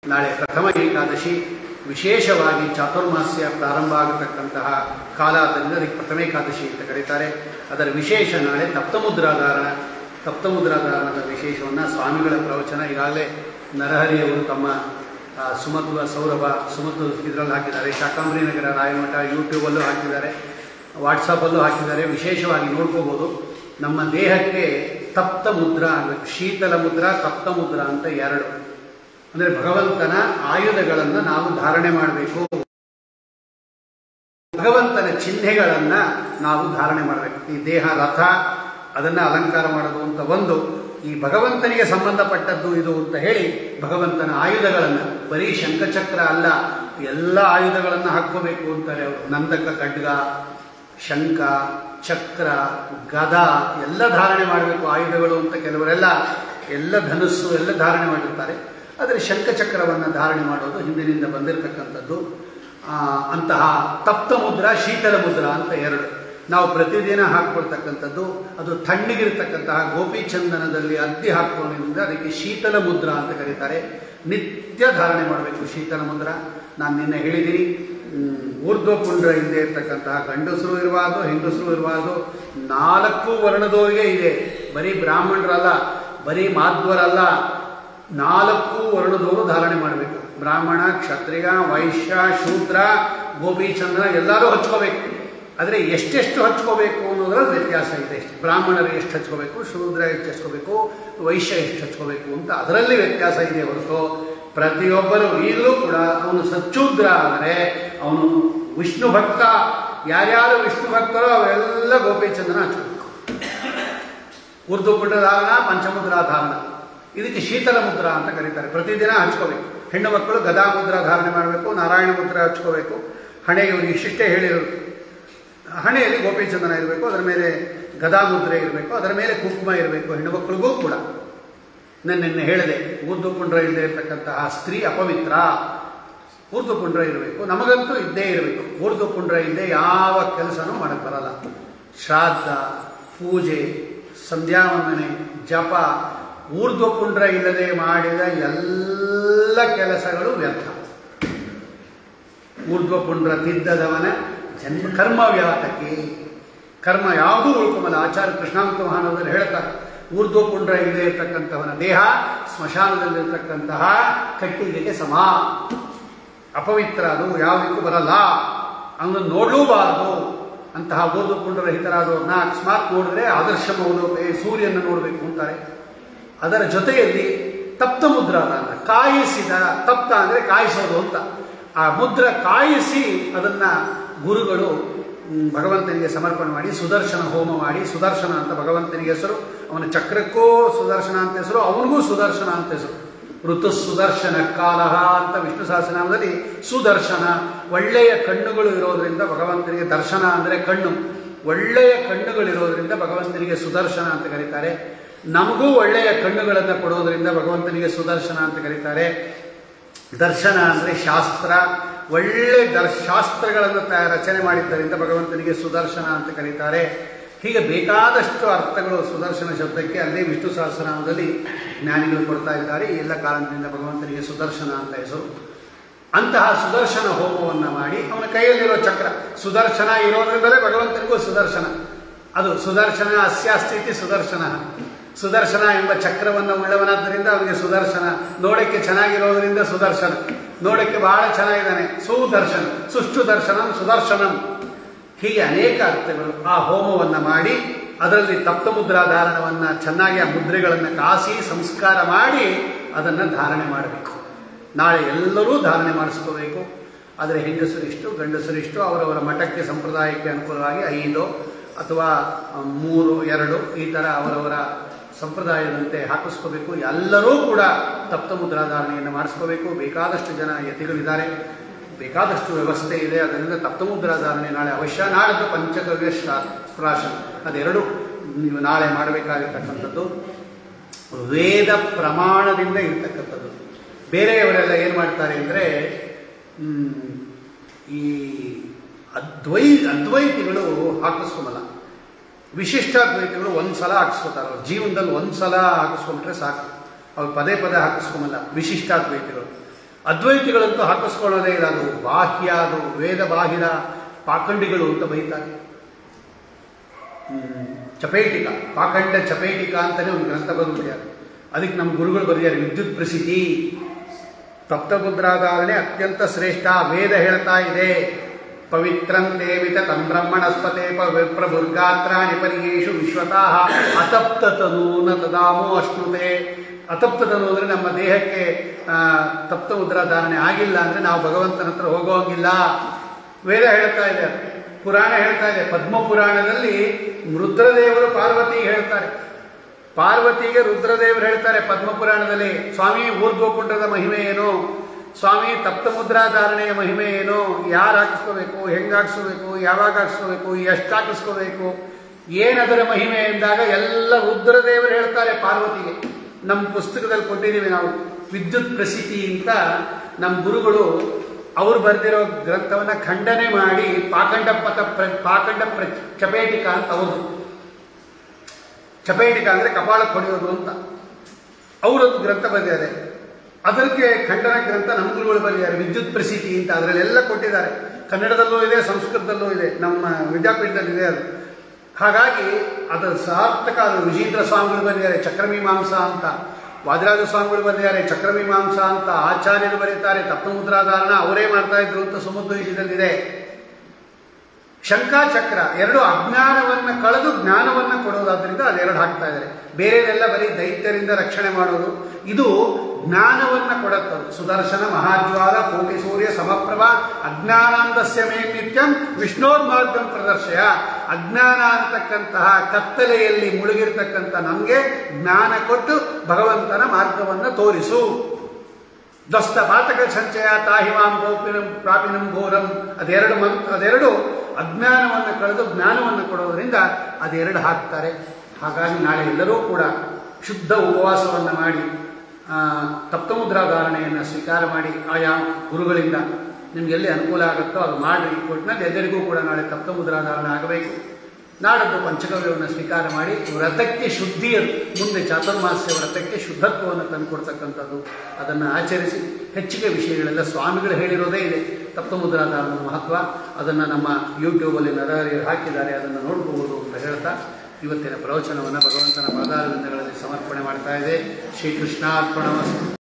ನಾಳೆ ಪ್ರಥಮ ಏಕಾದಶಿ ವಿಶೇಷವಾಗಿ ಚಾತುರ್ಮಾಸ್ಯ ಪ್ರಾರಂಭ ಆಗತಕ್ಕಂತಹ ಕಾಲ ಆದ್ದರಿಂದ ಅದಕ್ಕೆ ಪ್ರಥಮ ಏಕಾದಶಿ ಅಂತ ಕರೀತಾರೆ ಅದರ ವಿಶೇಷ ನಾಳೆ ತಪ್ತಮುದ್ರಾಧಾರಣ ತಪ್ತಮುದ್ರಾಧಾರಣದ ವಿಶೇಷವನ್ನು ಸ್ವಾಮಿಗಳ ಪ್ರವಚನ ಈಗಾಗಲೇ ನರಹರಿಯವರು ತಮ್ಮ ಆ, ಸುಮಧ್ವ ಸೌರಭ ಸುಮಧ್ವ ಇದರಲ್ಲಿ ಹಾಕಿದ್ದಾರೆ ಶಾಕಾಂಬರಿ ನಗರ ರಾಯಮಠ ಯೂಟ್ಯೂಬಲ್ಲೂ ಹಾಕಿದ್ದಾರೆ ವಾಟ್ಸಪ್ಪಲ್ಲೂ ಹಾಕಿದ್ದಾರೆ ವಿಶೇಷವಾಗಿ ನೋಡ್ಕೋಬೋದು ನಮ್ಮ ದೇಹಕ್ಕೆ ತಪ್ತ ಮುದ್ರಾ ಆಗಬೇಕು ಶೀತಲ ಮುದ್ರಾ ತಪ್ತ ಮುದ್ರಾ ಅಂತ ಎರಡು ಅಂದರೆ ಭಗವಂತನ ಆಯುಧಗಳನ್ನು ನಾವು ಧಾರಣೆ ಮಾಡಬೇಕು ಭಗವಂತನ ಚಿಹ್ನೆಗಳನ್ನ ನಾವು ಧಾರಣೆ ಮಾಡಬೇಕು ಈ ದೇಹ ರಥ ಅದನ್ನ ಅಲಂಕಾರ ಮಾಡೋದು ಅಂತ ಒಂದು ಈ ಭಗವಂತನಿಗೆ ಸಂಬಂಧಪಟ್ಟದ್ದು ಇದು ಅಂತ ಹೇಳಿ ಭಗವಂತನ ಆಯುಧಗಳನ್ನು ಬರೀ ಶಂಖಚಕ್ರ ಅಲ್ಲ ಎಲ್ಲ ಆಯುಧಗಳನ್ನು ಹಾಕ್ಕೋಬೇಕು ಅಂತಾರೆ ಅವರು ನಂದಕ ಖಡ್ಗ ಶಂಖ ಚಕ್ರ ಗದ ಎಲ್ಲ ಧಾರಣೆ ಮಾಡಬೇಕು ಆಯುಧಗಳು ಅಂತ ಕೆಲವರೆಲ್ಲ ಎಲ್ಲ ಧನುಸ್ಸು ಎಲ್ಲ ಧಾರಣೆ ಮಾಡಿರ್ತಾರೆ ಆದರೆ ಶಂಖಚಕ್ರವನ್ನು ಧಾರಣೆ ಮಾಡೋದು ಹಿಂದಿನಿಂದ ಬಂದಿರತಕ್ಕಂಥದ್ದು ಆ, ಅಂತಹ ತಪ್ತ ಮುದ್ರಾ ಶೀತಲ ಮುದ್ರಾ ಅಂತ ಎರಡು ನಾವು ಪ್ರತಿದಿನ ಹಾಕ್ಕೊಳ್ತಕ್ಕಂಥದ್ದು ಅದು ತಣ್ಣಗಿರ್ತಕ್ಕಂತಹ ಗೋಪಿಚಂದನದಲ್ಲಿ ಅದ್ದಿ ಹಾಕೋದ್ರಿಂದ ಅದಕ್ಕೆ ಶೀತಲ ಮುದ್ರಾ ಅಂತ ಕರೀತಾರೆ ನಿತ್ಯ ಧಾರಣೆ ಮಾಡಬೇಕು ಶೀತಲ ಮುದ್ರಾ ನಾನು ನಿನ್ನೆ ಹೇಳಿದ್ದೀನಿ ಹ್ಮ್, ಊರ್ಧ್ವ ಪುಂಡ್ರ ಹಿಂದೆ ಇರ್ತಕ್ಕಂತಹ ಗಂಡಸರು ಇರಬಾರ್ದು ಹೆಂಗಸರು ಇರಬಾರ್ದು ನಾಲ್ಕು ವರ್ಣದವರಿಗೆ ಇದೆ ಬರೀ ಬ್ರಾಹ್ಮಣರಲ್ಲ ಬರೀ ಮಾಧ್ವರಲ್ಲ ನಾಲ್ಕು ವರ್ಣದವರು ಧಾರಣೆ ಮಾಡಬೇಕು ಬ್ರಾಹ್ಮಣ ಕ್ಷತ್ರಿಯ ವೈಶ್ಯ ಶೂದ್ರ ಗೋಪಿಚಂದ್ರ ಎಲ್ಲರೂ ಹಚ್ಕೋಬೇಕು ಆದರೆ ಎಷ್ಟೆಷ್ಟು ಹಚ್ಕೋಬೇಕು ಅನ್ನೋದ್ರಲ್ಲಿ ವ್ಯತ್ಯಾಸ ಇದೆ ಬ್ರಾಹ್ಮಣರು ಎಷ್ಟು ಹಚ್ಕೋಬೇಕು ಶೂದ್ರ ಎಷ್ಟು ಹಚ್ಕೋಬೇಕು ವೈಶ್ಯ ಎಷ್ಟು ಹಚ್ಕೋಬೇಕು ಅಂತ ಅದರಲ್ಲಿ ವ್ಯತ್ಯಾಸ ಇದೆ ಹೊರತು ಪ್ರತಿಯೊಬ್ಬರು ಈಗಲೂ ಕೂಡ ಅವನು ಸಚ್ಚೂದ್ರ ಆದರೆ ಅವನು ವಿಷ್ಣು ಭಕ್ತ ಯಾರ್ಯಾರು ವಿಷ್ಣು ಭಕ್ತರೋ ಅವೆಲ್ಲ ಗೋಪಿಚಂದ್ರನ ಹಚ್ಕೋಬೇಕು ಉರ್ದು ಧಾರಣ ಪಂಚಮುದ್ರಾ ಧಾರಣ ಇದಕ್ಕೆ ಶೀತಲ ಮುದ್ರಾ ಅಂತ ಕರೀತಾರೆ ಪ್ರತಿದಿನ ಹಚ್ಕೋಬೇಕು ಹೆಣ್ಣು ಮಕ್ಕಳು ಗದಾ ಮುದ್ರಾ ಧಾರಣೆ ಮಾಡಬೇಕು ನಾರಾಯಣ ಮುದ್ರಾ ಹಚ್ಕೋಬೇಕು ಹಣೆಗೆ ಇವ್ರಿಗೆ ಇಷ್ಟಿಷ್ಟೇ ಹೇಳಿರೋದು ಹಣೆಯಲ್ಲಿ ಗೋಪಿಚಂದನ ಇರಬೇಕು ಅದರ ಮೇಲೆ ಗದಾ ಮುದ್ರೆ ಇರಬೇಕು ಅದರ ಮೇಲೆ ಕುಂಕುಮ ಇರಬೇಕು ಹೆಣ್ಣು ಮಕ್ಕಳಿಗೂ ಕೂಡ ನಾನು ನಿನ್ನೆ ಹೇಳಿದೆ ಊರ್ದು ಪುಂಡ್ರ ಇಲ್ಲದೆ ಇರತಕ್ಕಂತಹ ಸ್ತ್ರೀ ಅಪವಿತ್ರ ಊರ್ದು ಪುಂಡ್ರ ಇರಬೇಕು ನಮಗಂತೂ ಇದ್ದೇ ಇರಬೇಕು ಊರ್ದು ಪುಂಡ್ರ ಇಲ್ಲದೆ ಯಾವ ಕೆಲಸನೂ ಮಾಡಕ್ಕೆ ಬರಲ್ಲ ಶ್ರಾದ್ದ ಪೂಜೆ ಸಂಧ್ಯಾವಂದನೆ ಜಪ ಊರ್ಧ್ವ ಪುಂಡ್ರ ಇಲ್ಲದೆ ಮಾಡಿದ ಎಲ್ಲ ಕೆಲಸಗಳು ವ್ಯರ್ಥ ಊರ್ಧ್ವ ಪುಂಡ್ರ ತಿದ್ದದವನ ಜನ್ಮ ಕರ್ಮ ವ್ಯಾತಕ್ಕೆ ಕರ್ಮ ಯಾವುದೂ ಉಳ್ಕೊಂಬಲ್ಲ ಆಚಾರ್ಯ ಕೃಷ್ಣಾಂತ ಮಹಾನವರು ಹೇಳ್ತಾರೆ ಊರ್ಧ್ವ ಪುಂಡ್ರ ಇಲ್ಲದೆ ಇರತಕ್ಕಂಥವನ ದೇಹ ಸ್ಮಶಾನದಲ್ಲಿರ್ತಕ್ಕಂತಹ ಕಟ್ಟಿಗೆಗೆ ಸಮ ಅಪವಿತ್ರ ಅದು ಯಾವುದಕ್ಕೂ ಬರಲ್ಲ ಅವನನ್ನು ನೋಡಲೂಬಾರದು ಅಂತಹ ಊರ್ಧ್ವ ಪುಂಡರಹಿತರಾದವ್ರನ್ನ ಅಕಸ್ಮಾತ್ ನೋಡಿದ್ರೆ ಆದರ್ಶ ಮೌಲೋಪೆ ಸೂರ್ಯನ ನೋಡಬೇಕು ಅಂತಾರೆ ಅದರ ಜೊತೆಯಲ್ಲಿ ತಪ್ತ ಮುದ್ರಾದಾನ ಕಾಯಿಸಿದ ತಪ್ತ ಅಂದರೆ ಕಾಯಿಸೋದು ಅಂತ ಆ ಮುದ್ರ ಕಾಯಿಸಿ ಅದನ್ನ ಗುರುಗಳು ಮ್, ಭಗವಂತನಿಗೆ ಸಮರ್ಪಣೆ ಮಾಡಿ ಸುದರ್ಶನ ಹೋಮ ಮಾಡಿ ಸುದರ್ಶನ ಅಂತ ಭಗವಂತನಿಗೆ ಹೆಸರು ಅವನ ಚಕ್ರಕ್ಕೂ ಸುದರ್ಶನ ಅಂತ ಹೆಸರು ಅವನಿಗೂ ಸುದರ್ಶನ ಅಂತ ಹೆಸರು ಋತು ಸುದರ್ಶನ ಕಾಲಹ ಅಂತ ವಿಷ್ಣು ಸಹಸ್ರನಾಮದಲ್ಲಿ ಸುದರ್ಶನ ಒಳ್ಳೆಯ ಕಣ್ಣುಗಳು ಇರೋದ್ರಿಂದ ಭಗವಂತನಿಗೆ ದರ್ಶನ ಅಂದರೆ ಕಣ್ಣು ಒಳ್ಳೆಯ ಕಣ್ಣುಗಳಿರೋದ್ರಿಂದ ಭಗವಂತನಿಗೆ ಸುದರ್ಶನ ಅಂತ ಕರೀತಾರೆ ನಮಗೂ ಒಳ್ಳೆಯ ಕಣ್ಣುಗಳನ್ನು ಕೊಡೋದ್ರಿಂದ ಭಗವಂತನಿಗೆ ಸುದರ್ಶನ ಅಂತ ಕರೀತಾರೆ ದರ್ಶನ ಅಂದರೆ ಶಾಸ್ತ್ರ ಒಳ್ಳೆ ದರ್ ಶಾಸ್ತ್ರಗಳನ್ನು ತ ರಚನೆ ಮಾಡಿದ್ದರಿಂದ ಭಗವಂತನಿಗೆ ಸುದರ್ಶನ ಅಂತ ಕರೀತಾರೆ ಹೀಗೆ ಬೇಕಾದಷ್ಟು ಅರ್ಥಗಳು ಸುದರ್ಶನ ಶಬ್ದಕ್ಕೆ ಅಲ್ಲೇ ವಿಷ್ಣು ಸಹಸ್ರನಾಮದಲ್ಲಿ ಜ್ಞಾನಿಗಳು ಕೊಡ್ತಾ ಇದ್ದಾರೆ ಈ ಎಲ್ಲ ಕಾರಣದಿಂದ ಭಗವಂತನಿಗೆ ಸುದರ್ಶನ ಅಂತ ಹೆಸರು ಅಂತಹ ಸುದರ್ಶನ ಹೋಮವನ್ನು ಮಾಡಿ ಅವನ ಕೈಯಲ್ಲಿರೋ ಚಕ್ರ ಸುದರ್ಶನ ಇರೋದ್ರಿಂದಲೇ ಭಗವಂತನಿಗೂ ಸುದರ್ಶನ ಅದು ಸುದರ್ಶನ ಅಸ್ಯಾಸ್ಥಿತಿ ಸುದರ್ಶನ ಸುದರ್ಶನ ಎಂಬ ಚಕ್ರವನ್ನು ಉಳ್ಳವನಾದ್ದರಿಂದ ಅವನಿಗೆ ಸುದರ್ಶನ ನೋಡಕ್ಕೆ ಚೆನ್ನಾಗಿರೋದ್ರಿಂದ ಸುದರ್ಶನ ನೋಡಕ್ಕೆ ಬಹಳ ಚೆನ್ನಾಗಿದ್ದಾನೆ ಸುದರ್ಶನ ಸುಷ್ಟು ದರ್ಶನಂ ಸುದರ್ಶನಂ ಹೀಗೆ ಅನೇಕ ಅರ್ಥಗಳು ಆ ಹೋಮವನ್ನು ಮಾಡಿ ಅದರಲ್ಲಿ ತಪ್ತ ಮುದ್ರಾ ಧಾರಣವನ್ನು ಚೆನ್ನಾಗಿ ಆ ಮುದ್ರೆಗಳನ್ನು ಕಾಸಿ ಸಂಸ್ಕಾರ ಮಾಡಿ ಅದನ್ನು ಧಾರಣೆ ಮಾಡಬೇಕು ನಾಳೆ ಎಲ್ಲರೂ ಧಾರಣೆ ಮಾಡಿಸ್ಕೋಬೇಕು ಆದರೆ ಹೆಂಗಸರಿಷ್ಟು ಗಂಡಸರಿಷ್ಟು ಅವರವರ ಮಠಕ್ಕೆ ಸಂಪ್ರದಾಯಕ್ಕೆ ಅನುಕೂಲವಾಗಿ ಐದು ಅಥವಾ ಆ, ಮೂರು ಎರಡು ಈ ಥರ ಅವರವರ ಸಂಪ್ರದಾಯದಂತೆ ಹಾಕಿಸ್ಕೋಬೇಕು ಎಲ್ಲರೂ ಕೂಡ ತಪ್ತ ಮುದ್ರಾ ಧಾರಣೆಯನ್ನು ಮಾಡಿಸ್ಕೋಬೇಕು ಬೇಕಾದಷ್ಟು ಜನ ಯತಿಗಳಿದ್ದಾರೆ ಬೇಕಾದಷ್ಟು ವ್ಯವಸ್ಥೆ ಇದೆ ಅದರಿಂದ ತಪ್ತಮುದ್ರಾ ಧಾರಣೆ ನಾಳೆ ಅವಶ್ಯ ನಾಳೆದು ಪಂಚಗವ್ಯ ಶ್ರಾ ಪ್ರಾಶನ ಅದೆರಡು ನೀವು ನಾಳೆ ಮಾಡಬೇಕಾಗಿರ್ತಕ್ಕಂಥದ್ದು ವೇದ ಪ್ರಮಾಣದಿಂದ ಇರ್ತಕ್ಕಂಥದ್ದು ಬೇರೆಯವರೆಲ್ಲ ಏನು ಮಾಡ್ತಾರೆ ಅಂದರೆ ಈ ಅದ್ವೈ ಅದ್ವೈತಿಗಳು ಹಾಕಿಸ್ಕೊಂಬಲ್ಲ ವಿಶಿಷ್ಟಾದ್ವೈತಿಗಳು ಒಂದು ಸಲ ಹಾಕಿಸ್ಕೊತಾರೆ ಅವ್ರ ಜೀವನದಲ್ಲಿ ಒಂದು ಸಲ ಹಾಕಿಸ್ಕೊಂಡ್ರೆ ಸಾಕು ಅವ್ರು ಪದೇ ಪದೇ ಹಾಕಿಸ್ಕೊಂಬಲ್ಲ ವಿಶಿಷ್ಟಾದ್ವೈತಿಗಳು ಅದ್ವೈತಿಗಳಂತೂ ಹಾಕಿಸ್ಕೊಳ್ಳೋದೇ ಇಲ್ಲ ಅದು ಬಾಹ್ಯ ಅದು ವೇದ ಬಾಹಿರ ಪಾಖಂಡಿಗಳು ಅಂತ ಬೈತಾರೆ ಹ್ಮ್. ಚಪೇಟಿಕ ಪಾಖಂಡ ಚಪೇಟಿಕ ಅಂತಾನೆ ಒಂದು ಗ್ರಂಥ ಬರೆದಿದ್ದಾರೆ ಅದಕ್ಕೆ ನಮ್ಮ ಗುರುಗಳು ಬರೆದಿದ್ದಾರೆ ವಿದ್ಯುತ್ ಪ್ರಸಿದ್ಧಿ ತಪ್ತಬುದ್ರಾಧಾರಣೆ ಅತ್ಯಂತ ಶ್ರೇಷ್ಠ ವೇದ ಹೇಳ್ತಾ ಇದೆ ಪವಿತ್ರಂತೇವಿತ ತಂ ಬ್ರಹ್ಮಣಸ್ಪತೆ ಪ್ರಭುರ್ಗಾತ್ರಾಣಿ ಪರಿಯೇಷು ವಿಶ್ವತಃ ಅತಪ್ತತನೂನ ತದಾಮೋ ಅಶ್ನುತೆ ಅತಪ್ತತನು ಅಂದರೆ ನಮ್ಮ ದೇಹಕ್ಕೆ ಆ, ತಪ್ತ ಮುದ್ರಾಧಾರಣೆ ಆಗಿಲ್ಲ ಅಂದರೆ ನಾವು ಭಗವಂತನ ಹತ್ರ ಹೋಗೋಂಗಿಲ್ಲ ವೇದ ಹೇಳ್ತಾ ಇದೆ ಪುರಾಣ ಹೇಳ್ತಾ ಇದೆ ಪದ್ಮ ಪುರಾಣದಲ್ಲಿ ರುದ್ರದೇವರು ಪಾರ್ವತಿ ಹೇಳ್ತಾರೆ ಪಾರ್ವತಿಗೆ ರುದ್ರದೇವರು ಹೇಳ್ತಾರೆ ಪದ್ಮಪುರಾಣದಲ್ಲಿ ಸ್ವಾಮಿ ಊರ್ಧ್ವಪುಂಡದ ಮಹಿಮೆ ಏನು ಸ್ವಾಮಿ ತಪ್ತ ಮುದ್ರಾಧಾರಣೆಯ ಮಹಿಮೆ ಏನು ಯಾರು ಹಾಕಿಸ್ಕೋಬೇಕು ಹೆಂಗೆ ಹಾಕಿಸ್ಕೋಬೇಕು ಯಾವಾಗ ಹಾಕಿಸ್ಕೋಬೇಕು ಎಷ್ಟು ಹಾಕಿಸ್ಕೋಬೇಕು ಏನದರ ಮಹಿಮೆ ಎಂದಾಗ ಎಲ್ಲ ರುದ್ರದೇವರು ಹೇಳ್ತಾರೆ ಪಾರ್ವತಿಗೆ ನಮ್ಮ ಪುಸ್ತಕದಲ್ಲಿ ಕೊಟ್ಟಿದ್ದೀವಿ ನಾವು ವಿದ್ಯುತ್ ಪ್ರಸಿದ್ಧಿ ಅಂತ ನಮ್ಮ ಗುರುಗಳು ಅವರು ಬರೆದಿರೋ ಗ್ರಂಥವನ್ನ ಖಂಡನೆ ಮಾಡಿ ಪಾಖಂಡ ಪಥ ಪ್ರ ಪಾಖಂಡ ಪ್ರ ಚಪೇಟಿಕ ಅಂತ ಅವರು ಚಪೇಟಿಕ ಅಂದರೆ ಕಪಾಳಕ್ಕೆ ಹೊಡೆಯೋದು ಅಂತ ಅವರೊಂದು ಗ್ರಂಥ ಬರೆದಿದ್ದಾರೆ ಅದಕ್ಕೆ ಖಂಡನ ಗ್ರಂಥ ನಮ್ಮ ಗುರುಗಳು ಬರೆದಿದ್ದಾರೆ ವಿದ್ಯುತ್ ಪ್ರಸಿದ್ಧಿ ಅಂತ ಅದರಲ್ಲೆಲ್ಲ ಕೊಟ್ಟಿದ್ದಾರೆ ಕನ್ನಡದಲ್ಲೂ ಇದೆ ಸಂಸ್ಕೃತದಲ್ಲೂ ಇದೆ ನಮ್ಮ ವಿದ್ಯಾಪೀಠದಲ್ಲಿ ಇದೆ ಅದು ಹಾಗಾಗಿ ಅದರ ಸಾರ್ಥಕ ಅದು ವಿಜೇಂದ್ರ ಸ್ವಾಮಿಗಳು ಬರೆದಿದ್ದಾರೆ ಚಕ್ರಮೀಮಾಂಸಾ ಅಂತ ವಾದಿರಾಜ ಸ್ವಾಮಿಗಳು ಬರೆದಿದ್ದಾರೆ ಚಕ್ರಮೀಮಾಂಸಾ ಅಂತ ಆಚಾರ್ಯರು ಬರೀತಾರೆ ತತ್ವಮುದ್ರಾಧಾರಣ ಅವರೇ ಮಾಡ್ತಾ ಇದ್ರು ಅಂತ ಸುಮಧ್ವೀಶದಲ್ಲಿದೆ ಶಂಕಾಚಕ್ರ ಎರಡು ಅಜ್ಞಾನವನ್ನ ಕಳೆದು ಜ್ಞಾನವನ್ನ ಕೊಡೋದಾದ್ರಿಂದ ಅದೆರಡು ಹಾಕ್ತಾ ಇದ್ದಾರೆ ಬೇರೆದೆಲ್ಲ ಬರೀ ದೈತ್ಯರಿಂದ ರಕ್ಷಣೆ ಮಾಡೋದು ಇದು ಜ್ಞಾನವನ್ನ ಕೊಡತ್ತದು ಸುದರ್ಶನ ಮಹಾಜ್ವಾಲ ಕೋಟಿ ಸೂರ್ಯ ಸಮಪ್ರಭ ಅಜ್ಞಾನಾಂದಸ್ಯ ಮೇ ನಿತ್ಯಂ ವಿಷ್ಣೋರ್ಮಾರ್ಗಂ ಪ್ರದರ್ಶಯ ಅಜ್ಞಾನ ಅಂತಕ್ಕಂತಹ ಕತ್ತಲೆಯಲ್ಲಿ ಮುಳುಗಿರ್ತಕ್ಕಂಥ ನಮಗೆ ಜ್ಞಾನ ಕೊಟ್ಟು ಭಗವಂತನ ಮಾರ್ಗವನ್ನು ತೋರಿಸು ದಸ್ತ ಪಾತಕ ಸಂಚಯ ತಾಹಿಮಾಂ ಗೋಪಿನಂ ಪ್ರಾಪಿನಂ ಘೋರಂ ಅದೆರಡು ಮಂತ್ರ ಅದೆರಡು ಅಜ್ಞಾನವನ್ನು ಕಳೆದು ಜ್ಞಾನವನ್ನು ಕೊಡೋದರಿಂದ ಅದೆರಡು ಹಾಕ್ತಾರೆ ಹಾಗಾಗಿ ನಾಳೆ ಎಲ್ಲರೂ ಕೂಡ ಶುದ್ಧ ಉಪವಾಸವನ್ನು ಮಾಡಿ ಆ, ತಪ್ತಮುದ್ರಾಧಾರಣೆಯನ್ನು ಸ್ವೀಕಾರ ಮಾಡಿ ಆಯಾ ಗುರುಗಳಿಂದ ನಿಮ್ಗೆ ಎಲ್ಲಿ ಅನುಕೂಲ ಆಗುತ್ತೋ ಅದು ಮಾಡಿ ಕೊಟ್ಟಿನಲ್ಲಿ ಎಲ್ಲರಿಗೂ ಕೂಡ ನಾಳೆ ತಪ್ತಮುದ್ರಾಧಾರಣೆ ಆಗಬೇಕು ನಾಡದ್ದು ಪಂಚಗವ್ಯವನ್ನು ಸ್ವೀಕಾರ ಮಾಡಿ ವ್ರತಕ್ಕೆ ಶುದ್ಧಿ ಮುಂದೆ ಚಾತುರ್ಮಾಸ್ಯ ವ್ರತಕ್ಕೆ ಶುದ್ಧತ್ವವನ್ನು ತಂದುಕೊಡ್ತಕ್ಕಂಥದ್ದು ಅದನ್ನು ಆಚರಿಸಿ ಹೆಚ್ಚಿಗೆ ವಿಷಯಗಳೆಲ್ಲ ಸ್ವಾಮಿಗಳು ಹೇಳಿರೋದೇ ಇದೆ ತಪ್ತಮುದ್ರಾಧಾರಣದ ಮಹತ್ವ ಅದನ್ನು ನಮ್ಮ ಯೂಟ್ಯೂಬಲ್ಲಿ ನರಹರಿ ಹಾಕಿದ್ದಾರೆ ಅದನ್ನು ನೋಡ್ಕೋಬೋದು ಅಂತ ಹೇಳ್ತಾ ಇವತ್ತಿನ ಪ್ರವಚನವನ್ನು ಭಗವಂತನ ಪಾದಾರವಿಂದಗಳಲ್ಲಿ ಸಮರ್ಪಣೆ ಮಾಡ್ತಾ ಇದೆ ಶ್ರೀಕೃಷ್ಣಾರ್ಪಣ